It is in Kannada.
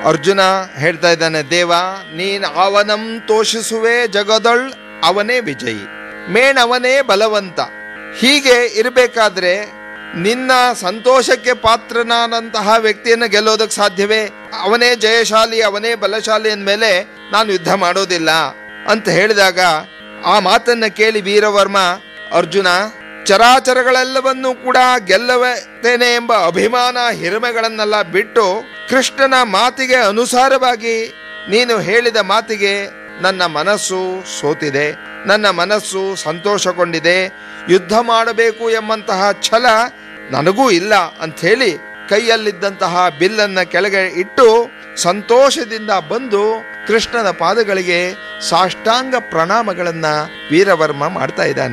ಅರ್ಜುನ ಹೇಳ್ತಾ ಇದ್ದಾನೆ ದೇವ ನೀನ್ ಅವನಂ ತೋಷಿಸುವೆ ಜಗದೊಳ್ ಅವನೇ ವಿಜಯಿ ಮೇಣ್ ಅವನೇ ಬಲವಂತ ಹೀಗೆ ಇರಬೇಕಾದ್ರೆ ನಿನ್ನ ಸಂತೋಷಕ್ಕೆ ಪಾತ್ರನಾದಂತಹ ವ್ಯಕ್ತಿಯನ್ನು ಗೆಲ್ಲೋದಕ್ಕೆ ಸಾಧ್ಯವೇ ಅವನೇ ಜಯಶಾಲಿ ಅವನೇ ಬಲಶಾಲಿ ಅಂದಮೇಲೆ ನಾನು ಯುದ್ಧ ಮಾಡೋದಿಲ್ಲ ಅಂತ ಹೇಳಿದಾಗ ಆ ಮಾತನ್ನ ಕೇಳಿ ವೀರವರ್ಮ ಅರ್ಜುನ ಚರಾಚರಗಳೆಲ್ಲವನ್ನೂ ಕೂಡ ಗೆಲ್ಲುತ್ತೇನೆ ಎಂಬ ಅಭಿಮಾನ ಹಿರಿಮೆಗಳನ್ನೆಲ್ಲ ಬಿಟ್ಟು ಕೃಷ್ಣನ ಮಾತಿಗೆ ಅನುಸಾರವಾಗಿ ನೀನು ಹೇಳಿದ ಮಾತಿಗೆ ನನ್ನ ಮನಸ್ಸು ಸೋತಿದೆ ನನ್ನ ಮನಸ್ಸು ಸಂತೋಷಗೊಂಡಿದೆ ಯುದ್ಧ ಮಾಡಬೇಕು ಎಂಬಂತಹ ಛಲ ನನಗೂ ಇಲ್ಲ ಅಂಥೇಳಿ ಕೈಯಲ್ಲಿದ್ದಂತಹ ಬಿಲ್ಲನ್ನ ಕೆಳಗೆ ಇಟ್ಟು ಸಂತೋಷದಿಂದ ಬಂದು ಕೃಷ್ಣನ ಪಾದಗಳಿಗೆ ಸಾಷ್ಟಾಂಗ ಪ್ರಣಾಮಗಳನ್ನ ವೀರವರ್ಮ ಮಾಡ್ತಾ ಇದ್ದಾನೆ